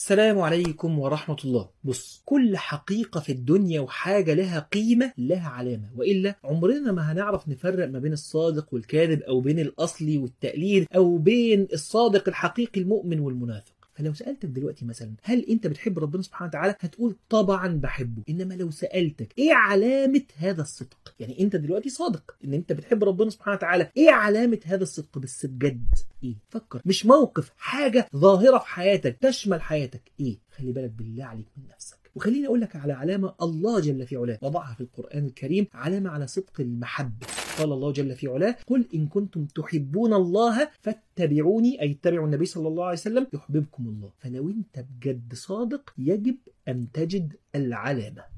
السلام عليكم ورحمة الله بص كل حقيقة في الدنيا وحاجة لها قيمة لها علامة وإلا عمرنا ما هنعرف نفرق ما بين الصادق والكاذب أو بين الأصلي والتقليد أو بين الصادق الحقيقي المؤمن والمنافق فلو سألتك دلوقتي مثلا هل انت بتحب ربنا سبحانه وتعالى هتقول طبعا بحبه انما لو سألتك ايه علامة هذا الصدق يعني انت دلوقتي صادق ان انت بتحب ربنا سبحانه وتعالى ايه علامة هذا الصدق بس بجد ايه فكر مش موقف حاجة ظاهرة في حياتك تشمل حياتك ايه خلي بالك بالله عليك من نفسك وخليني اقول لك على علامه الله جل في علاه وضعها في القران الكريم علامه على صدق المحبه قال الله جل في علاه قل ان كنتم تحبون الله فاتبعوني اي اتبعوا النبي صلى الله عليه وسلم يحببكم الله فلو انت بجد صادق يجب ان تجد العلامه